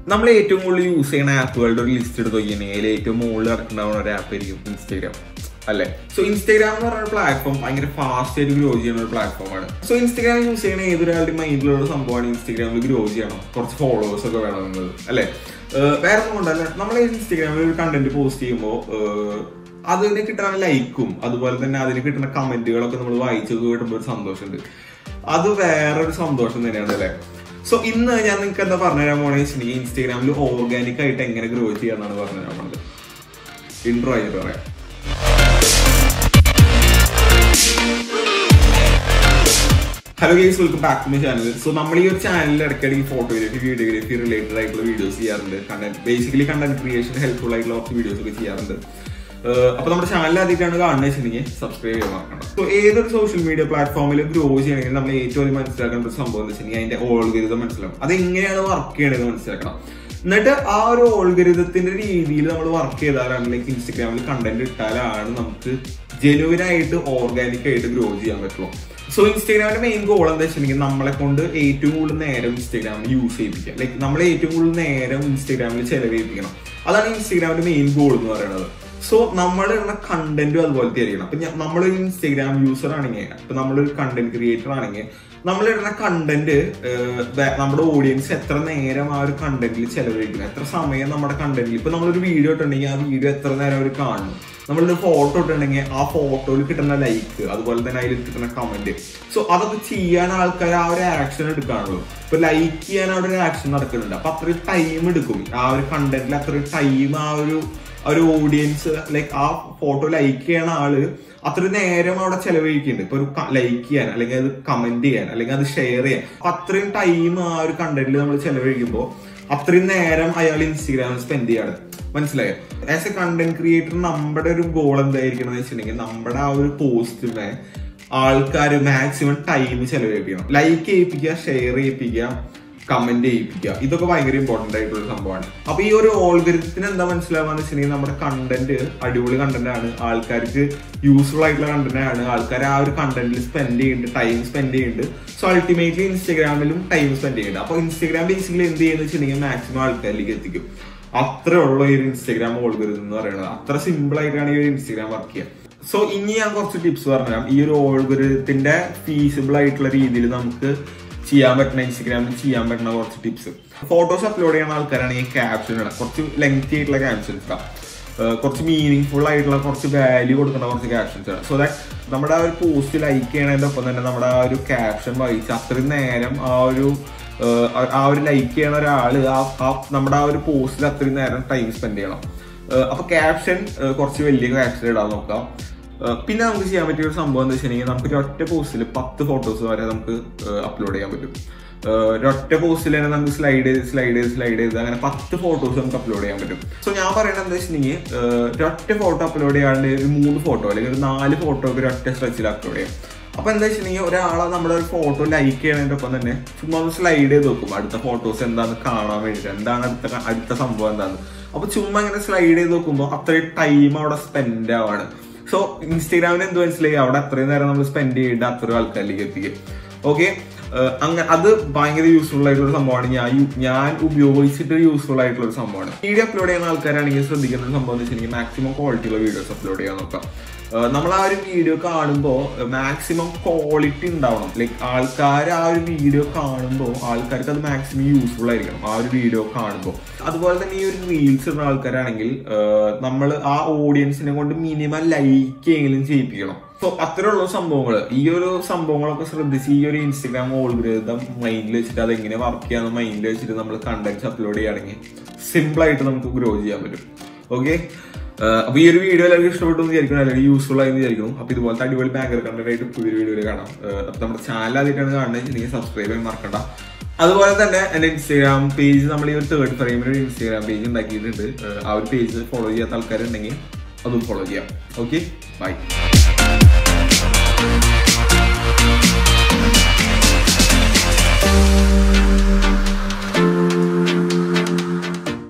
നമ്മൾ ഏറ്റവും കൂടുതൽ യൂസ് ചെയ്യുന്ന ആപ്പുകളുടെ ഒരു ലിസ്റ്റ് എടുത്ത് നോക്കിയാൽ ഏറ്റവും മുകളിൽ ഇറക്കുണ്ടാവുന്ന ഒരു ആപ്പ് ആയിരിക്കും ഇൻസ്റ്റാഗ്രാം അല്ലെ സോ ഇൻസ്റ്റാഗ്രാം എന്ന് പറയുന്ന പ്ലാറ്റ്ഫോം ഭയങ്കര ഫാസ്റ്റ് ആയിട്ട് ഗ്രോ ചെയ്യുന്ന ഒരു പ്ലാറ്റ്ഫോമാണ് സോ ഇൻസ്റ്റാഗ്രാം യൂസ് ചെയ്യുന്ന ഏതൊരാളുടെ മൈൻഡിലുള്ള സംഭവമാണ് ഇൻസ്റ്റാഗ്രാമിൽ ഗ്രോ ചെയ്യണം കുറച്ച് ഫോളോവേഴ്സ് ഒക്കെ വേണം എന്നത് അല്ലെ വേറെ ഒന്നും കൊണ്ടല്ല നമ്മൾ ഇൻസ്റ്റാഗ്രാമിൽ ഒരു കണ്ടന്റ് പോസ്റ്റ് ചെയ്യുമ്പോൾ അതിന് കിട്ടുന്ന ലൈക്കും അതുപോലെ തന്നെ അതിന് കിട്ടുന്ന കമന്റുകളൊക്കെ നമ്മൾ വായിച്ചു കിട്ടുമ്പോൾ ഒരു സന്തോഷമുണ്ട് അത് വേറൊരു സന്തോഷം തന്നെയാണ് അല്ലെ സോ ഇന്ന് ഞാൻ നിങ്ങൾക്ക് എന്താ പറഞ്ഞുതരാൻ പോണെന്ന് വെച്ചിട്ടുണ്ടെങ്കിൽ ഇൻസ്റ്റാഗ്രാമിൽ ഓർഗാനിക് ആയിട്ട് എങ്ങനെ ഗ്രോ ചെയ്യാന്നാണ് പറഞ്ഞുതരാൻ പോണത് ഇൻട്രോ ആയിട്ട് പറയാം hello guys welcome back to my channel so നമ്മൾ ഈ ഒരു ചാനലിൽ ഇടയ്ക്കിടയ്ക്ക് ഫോട്ടോഗ്രാഫി വീഡിയോഗ്രാഫി റിലേറ്റഡ് ആയിട്ടുള്ള വീഡിയോസ് ചെയ്യാറുണ്ട് content basically content creation helpful ആയിട്ടുള്ള കുറച്ച് വീഡിയോസ് ഒക്കെ ചെയ്യാറുണ്ട് ഏഹ് അപ്പൊ നമ്മുടെ ചാനൽ ആദ്യമായിട്ടാണ് കാണുന്നത് വെച്ചിട്ടുണ്ടെങ്കിൽ സബ്സ്ക്രൈബ് ചെയ്യാൻ മറക്കണം സോ ഏതൊരു സോഷ്യൽ മീഡിയ പ്ലാറ്റ്ഫോമിൽ ഗ്രോ ചെയ്യണമെങ്കിൽ നമ്മൾ ഏറ്റവും ആദ്യം മനസ്സിലാക്കേണ്ട ഒരു സംഭവം എന്ന് വെച്ചിട്ടുണ്ടെങ്കിൽ അതിന്റെ ഓൾഗരിതം മനസ്സിലാവും അത് എങ്ങനെയാണ് വർക്ക് ചെയ്യണത് മനസ്സിലാക്കണം എന്നിട്ട് ആ ഒരു ഓൾഗരിതത്തിന്റെ രീതിയിൽ നമ്മൾ വർക്ക് ചെയ്താലാണ് ലൈക്ക് ഇൻസ്റ്റഗ്രാമിൽ കണ്ടന്റ് ഇട്ടാലാണ് നമുക്ക് ജെനുവിൻ ആയിട്ട് ഓർഗാനിക് ആയിട്ട് ഗ്രോ ചെയ്യാൻ പറ്റുള്ളൂ സോ ഇൻസ്റ്റാഗ്രാമിന്റെ മെയിൻ ഗോൾ എന്താ വെച്ചിട്ടുണ്ടെങ്കിൽ നമ്മളെ കൊണ്ട് ഏറ്റവും കൂടുതൽ നേരം ഇൻസ്റ്റാഗ്രാമിൽ യൂസ് ചെയ്യിപ്പിക്കുക ലൈക്ക് നമ്മളെ ഏറ്റവും കൂടുതൽ നേരം ഇൻസ്റ്റാഗ്രാമിൽ ചെലവഴിപ്പിക്കണം അതാണ് ഇൻസ്റ്റാഗ്രാമിന്റെ മെയിൻ ഗോൾ എന്ന് പറയുന്നത് സോ നമ്മുടെ ഉള്ള കണ്ടന്റും അതുപോലത്തെ ആയിരിക്കണം അപ്പൊ ഞ- നമ്മളൊരു ഇൻസ്റ്റാഗ്രാം യൂസർ ആണെങ്കിൽ അപ്പൊ നമ്മളൊരു കണ്ടന്റ് ക്രിയേറ്റർ ആണെങ്കിൽ നമ്മളിടുന്ന കണ്ടന്റ് നമ്മുടെ ഓഡിയൻസ് എത്ര നേരം ആ ഒരു കണ്ടന്റിൽ ചെലവഴിക്കണം എത്ര സമയം നമ്മുടെ കണ്ടന്റിൽ ഇപ്പൊ നമ്മളൊരു വീഡിയോ ഇട്ടുണ്ടെങ്കിൽ ആ വീഡിയോ എത്ര നേരം അവർ കാണുന്നു നമ്മളൊരു ഫോട്ടോ ഇട്ടുണ്ടെങ്കിൽ ആ ഫോട്ടോയിൽ കിട്ടുന്ന ലൈക്ക് അതുപോലെ തന്നെ അതിൽ കിട്ടുന്ന കമന്റ് സോ അതൊക്കെ ചെയ്യാൻ ആൾക്കാർ ആ ഒരു ആക്ഷൻ എടുക്കാണല്ലോ ഇപ്പൊ ലൈക്ക് ചെയ്യാൻ അവിടെ ഒരു ആക്ഷൻ നടക്കുന്നുണ്ട് അപ്പൊ അത്രയും ടൈം എടുക്കും ആ ഒരു കണ്ടന്റിൽ അത്രയും ടൈം ആ ഒരു ആ ഒരു ഓഡിയൻസ് ലൈക്ക് ആ ഫോട്ടോ ലൈക്ക് ചെയ്യണ ആള് അത്ര നേരം അവിടെ ചെലവഴിക്കുന്നുണ്ട് ഇപ്പൊ ഒരു ലൈക്ക് ചെയ്യാൻ അല്ലെങ്കിൽ അത് കമന്റ് ചെയ്യാൻ അല്ലെങ്കിൽ അത് ഷെയർ ചെയ്യാൻ അപ്പൊ അത്രയും ടൈം ആ ഒരു കണ്ടന്റിൽ നമ്മൾ ചെലവഴിക്കുമ്പോൾ അത്രയും നേരം അയാൾ ഇൻസ്റ്റഗ്രാമിൽ സ്പെൻഡ് ചെയ്യാണ് മനസ്സിലായോ ആസ് എ കണ്ടന്റ് ക്രിയേറ്റർ നമ്മുടെ ഒരു ഗോൾ എന്തായിരിക്കണം എന്ന് വെച്ചിട്ടുണ്ടെങ്കിൽ നമ്മുടെ ആ ഒരു പോസ്റ്റിനെ ആൾക്കാർ മാക്സിമം ടൈം ചെലവഴിപ്പിക്കണം ലൈക്ക് ചെയ്യിപ്പിക്കുക ഷെയർ ചെയ്യിപ്പിക്കുക കമന്റ് ചെയ്യിപ്പിക്കുക ഇതൊക്കെ ഭയങ്കര ഇമ്പോർട്ടന്റ് ആയിട്ടുള്ള ഒരു സംഭവമാണ് അപ്പൊ ഈ ഒരു ഓൾഗരിതത്തിന് എന്താ മനസ്സിലാവാന്ന് വെച്ചിട്ടുണ്ടെങ്കിൽ നമ്മുടെ കണ്ടന്റ് അടിപൊളി കണ്ടന്റ് ആണ് ആൾക്കാർക്ക് യൂസ്ഫുൾ ആയിട്ടുള്ള കണ്ടന്റ് ആണ് ആൾക്കാർ ആ ഒരു കണ്ടന്റിൽ സ്പെൻഡ് ചെയ്യുന്നുണ്ട് ടൈം സ്പെൻഡ് ചെയ്യുന്നുണ്ട് സോ അൾട്ടിമേറ്റ്ലി ഇൻസ്റ്റാഗ്രാമിലും ടൈം സ്പെൻഡ് ചെയ്യുന്നുണ്ട് അപ്പൊ ഇൻസ്റ്റാഗ്രാം ബേസിക്കലി എന്ത് ചെയ്യുന്ന വെച്ചിട്ടുണ്ടെങ്കിൽ മാക്സിമം ആൾക്കാരിലേക്ക് എത്തിക്കും അത്ര ഉള്ള ഈ ഒരു ഇൻസ്റ്റാഗ്രാം ഓൾഗരിതം എന്ന് പറയുന്നത് അത്ര സിമ്പിൾ ആയിട്ടാണ് ഈ ഒരു ഇൻസ്റ്റാഗ്രാം വർക്ക് ചെയ്യുക സോ ഇനി ഞാൻ കുറച്ച് ടിപ്സ് പറഞ്ഞുതരാം ഈ ഒരു ഓൾഗരിതത്തിന്റെ ഫീസിബിൾ ആയിട്ടുള്ള രീതിയിൽ നമുക്ക് ചെയ്യാൻ പറ്റുന്ന ഇൻസ്റ്റഗ്രാമിൽ ചെയ്യാൻ പറ്റുന്ന കുറച്ച് ടിപ്സ് ഫോട്ടോസ് അപ്ലോഡ് ചെയ്യുന്ന ആൾക്കാരാണെങ്കിൽ ക്യാപ്ഷൻ ഇടാം കുറച്ച് ലെങ്തി ആയിട്ടുള്ള ക്യാപ്ഷൻസ് ഇടാം ഏഹ് കുറച്ച് മീനിങ് ഫുൾ ആയിട്ടുള്ള കുറച്ച് വാല്യൂ കൊടുക്കുന്ന കുറച്ച് ക്യാപ്ഷൻസ് ആണ് സോ ദാറ്റ് നമ്മുടെ ആ ഒരു പോസ്റ്റ് ലൈക്ക് ചെയ്യണതിന്റെ ഒപ്പം തന്നെ നമ്മുടെ ആ ഒരു ക്യാപ്ഷൻ വായിച്ച് അത്രയും നേരം ആ ഒരു ഏഹ് ആ- ആ ഒരു ലൈക്ക് ചെയ്യണ ഒരാള് ആ ആ നമ്മുടെ ആ ഒരു പോസ്റ്റിൽ അത്രയും നേരം ടൈം സ്പെൻഡ് ചെയ്യണം ഏഹ് അപ്പൊ ക്യാപ്ഷൻ കുറച്ച് വലിയ ക്യാപ്ഷൻ ഇടാൻ നോക്കാം ഏഹ് പിന്നെ നമുക്ക് ചെയ്യാൻ പറ്റിയ ഒരു സംഭവം എന്ന് വെച്ചിട്ടുണ്ടെങ്കിൽ നമുക്ക് ഒരു ഒറ്റ പോസ്റ്റിൽ പത്ത് ഫോട്ടോസ് വരെ നമുക്ക് അപ്ലോഡ് ചെയ്യാൻ പറ്റും ഏഹ് ഒരൊറ്റ പോസ്റ്റിൽ തന്നെ നമുക്ക് സ്ലൈഡ് ചെയ്ത് സ്ലൈഡ് ചെയ്ത് സ്ലൈഡ് ചെയ്ത് അങ്ങനെ പത്ത് ഫോട്ടോസ് നമുക്ക് അപ്ലോഡ് ചെയ്യാൻ പറ്റും സോ ഞാൻ പറയുന്നത് എന്താ വെച്ചിട്ടുണ്ടെങ്കിൽ ഏഹ് ഒരൊറ്റ ഫോട്ടോ അപ്ലോഡ് ചെയ്യാണ്ട് ഒരു മൂന്ന് ഫോട്ടോ അല്ലെങ്കിൽ ഒരു നാല് ഫോട്ടോ ഒക്കെ ഒരു ഒറ്റ സ്ട്രെച്ചിൽ അപ്ലോഡ് ചെയ്യാം അപ്പൊ എന്താ വെച്ചിട്ടുണ്ടെങ്കിൽ ഒരാളെ നമ്മുടെ ഒരു ഫോട്ടോ ലൈക്ക് ചെയ്യണതിന്റെ ഒപ്പം തന്നെ ചുമ്മാ ഒന്ന് സ്ലൈഡ് ചെയ്ത് നോക്കും അടുത്ത ഫോട്ടോസ് എന്താന്ന് കാണാൻ വേണ്ടിയിട്ട് എന്താണ് അടുത്ത അടുത്ത സംഭവം എന്താന്ന് അപ്പൊ ചുമ്മാ ഇങ്ങനെ സ്ലൈഡ് ചെയ്ത് നോക്കുമ്പോൾ അത്രയും ടൈം അവിടെ സ്പെൻഡ് ആവാണ് സോ ഇൻസ്റ്റാഗ്രാമിന് എന്ത് മനസ്സിലായി അവിടെ അത്രയും നേരം നമ്മൾ സ്പെൻഡ് ചെയ്യേണ്ട അത്രയും ആൾക്കാരിലേക്ക് എത്തിക്കുക ഓക്കെ അങ്ങനെ അത് ഭയങ്കര യൂസ്ഫുൾ ആയിട്ടുള്ള സംഭവമാണ് ഞാൻ യു- ഞാൻ ഉപയോഗിച്ചിട്ട് യൂസ്ഫുൾ ആയിട്ടുള്ള ഒരു സംഭവമാണ് വീഡിയോ അപ്ലോഡ് ചെയ്യുന്ന ആൾക്കാരാണെങ്കിൽ ശ്രദ്ധിക്കുന്ന ഒരു സംഭവം എന്ന് വെച്ചിട്ടുണ്ടെങ്കിൽ മാക്സിമം ക്വാളിറ്റിയുള്ള വീഡിയോസ് അപ്ലോഡ് ചെയ്യാൻ നോക്കാം നമ്മൾ ആ ഒരു വീഡിയോ കാണുമ്പോൾ മാക്സിമം ക്വാളിറ്റി ഉണ്ടാവണം ലൈക്ക് ആൾക്കാർ ആ ഒരു വീഡിയോ കാണുമ്പോൾ ആൾക്കാർക്ക് അത് മാക്സിമം യൂസ്ഫുൾ ആയിരിക്കണം ആ ഒരു വീഡിയോ കാണുമ്പോൾ അതുപോലെ തന്നെ ഈ ഒരു റീൽസ് ഇടുന്ന ആൾക്കാരാണെങ്കിൽ നമ്മൾ ആ ഓഡിയൻസിനെ കൊണ്ട് മിനിമം ലൈക്ക് എങ്കിലും ചെയ്യിപ്പിക്കണം സോ അത്തരമുള്ള സംഭവങ്ങൾ ഈ ഒരു സംഭവങ്ങളൊക്കെ ശ്രദ്ധിച്ച് ഈ ഒരു ഇൻസ്റ്റഗ്രാം ഓൾഗരിതം മൈൻഡിൽ വെച്ചിട്ട് അത് എങ്ങനെ വർക്ക് ചെയ്യാന്ന് മൈൻഡിൽ വെച്ചിട്ട് നമ്മൾ കണ്ടന്റ്സ് അപ്ലോഡ് ചെയ്യുകയാണെങ്കിൽ സിമ്പിൾ ആയിട്ട് നമുക്ക് ഗ്രോ ചെയ്യാൻ പറ്റും ഓക്കെ അപ്പൊ ഈ ഒരു വീഡിയോ എല്ലാവർക്കും ഇഷ്ടപ്പെട്ടു എന്ന് വിചാരിക്കണം അല്ലെങ്കിൽ യൂസ്ഫുൾ ആയി വിചാരിക്കുന്നു അപ്പൊ ഇതുപോലത്തെ അടിപൊളി ബാങ്കർ കണ്ടന്റ് ആയിട്ട് പുതിയൊരു വീഡിയോയിൽ കാണാം ഏഹ് അപ്പൊ നമ്മുടെ ചാനൽ ആദ്യമായിട്ടാണ് കാണുന്നത് നിങ്ങൾ സബ്സ്ക്രൈബ് ചെയ്യാൻ മറക്കണ്ട അതുപോലെ തന്നെ എന്റെ ഇൻസ്റ്റാഗ്രാം പേജ് നമ്മൾ ഈ ഒരു തേർഡ് ഫ്രെയിമിൽ ഒരു ഇൻസ്റ്റാഗ്രാം പേജ് ഉണ്ടാക്കിയിട്ടുണ്ട് ഏഹ് ആ ഒരു പേജ് ഫോളോ ചെയ്യാത്ത ആൾക്കാരുണ്ടെങ്കിൽ അതും ഫോളോ ചെയ്യാം ഓക്കെ ബൈ